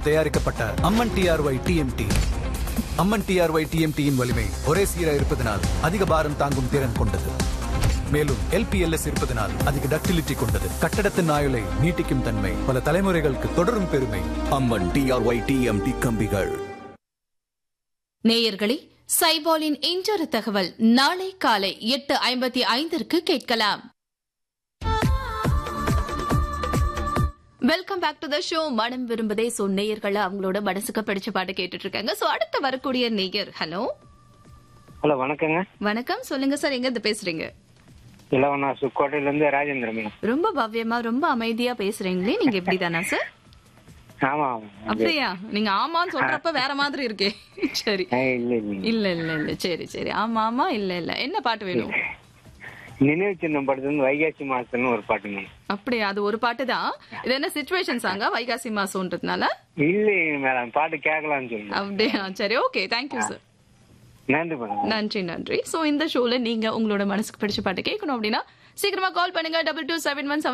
தயாரிக்கப்பட்ட Amman TRY TMT Amman TRY டிஎம்டியின் வலிமை ஒரே சீரா இருப்பதனால் அதிக பாரம் தாங்கும் திறன் கொண்டது மேலும் எல்பிஎல்எஸ் இருப்பதனால் அதிக டக்டிலிட்டி கொண்டது கட்டடத்தின் ஆயுளை நீட்டிக்கும் தன்மை பல தலைமுறைகளுக்கு தொடரும் பெருமை அம்மன் டிஆர்ஒய் டிஎம்டி கம்பிகள் நேயர்களே சைபாலின் இன்றொரு தகவல் நாளை காலை எட்டு ஐம்பத்தி ஐந்திற்கு கேட்கலாம் welcome back to the show மனம் விரும்புதே சோ நேயர்கள் அவங்களோட மனசுக்கு பிடிச்ச பாட்டு கேட்டுட்டு இருக்காங்க சோ அடுத்து வரக்கூடிய நேயர் ஹலோ ஹலோ வணக்கங்க வணக்கம் சொல்லுங்க சார் எங்க இருந்து பேசுறீங்க இளவனா சுக்கோட்டையில இருந்து ராஜேந்திர மேடம் ரொம்ப பவ்யமா ரொம்ப அமைதியா பேசுறீங்களே நீங்க எப்படிதானா சார் ஆமா ஆமா அப்படியா நீங்க ஆமான்னு சொல்றப்ப வேற மாதிரி இருக்கே சரி ஏய், இல்ல இல்ல இல்ல இல்ல இல்ல சரி சரி ஆமா ஆமா இல்ல இல்ல என்ன பாட்டு வேணும் நினைவு சின்னம் படத்துல இருந்து வைகாசி மாசம்னு ஒரு பாட்டுங்க அப்படியா அது ஒரு பாட்டு தான் இது என்ன சுச்சுவேஷன் சாங்கா வைகாசி மாசம்ன்றதுனால இல்லைங்க மேடம் பாட்டு கேட்கலாம்னு சொல்லுங்க அப்படியா சரி ஓகே தேங்க்யூ சார் நன்றி மேடம் நன்றி நன்றி சோ இந்த ஷோல நீங்க உங்களோட மனசுக்கு பிடிச்ச பாட்டு கேட்கணும் அப்படின்னா சீக்கிரமா கால் பண்ணுங்க டபுள் டூ செவன் ஒன்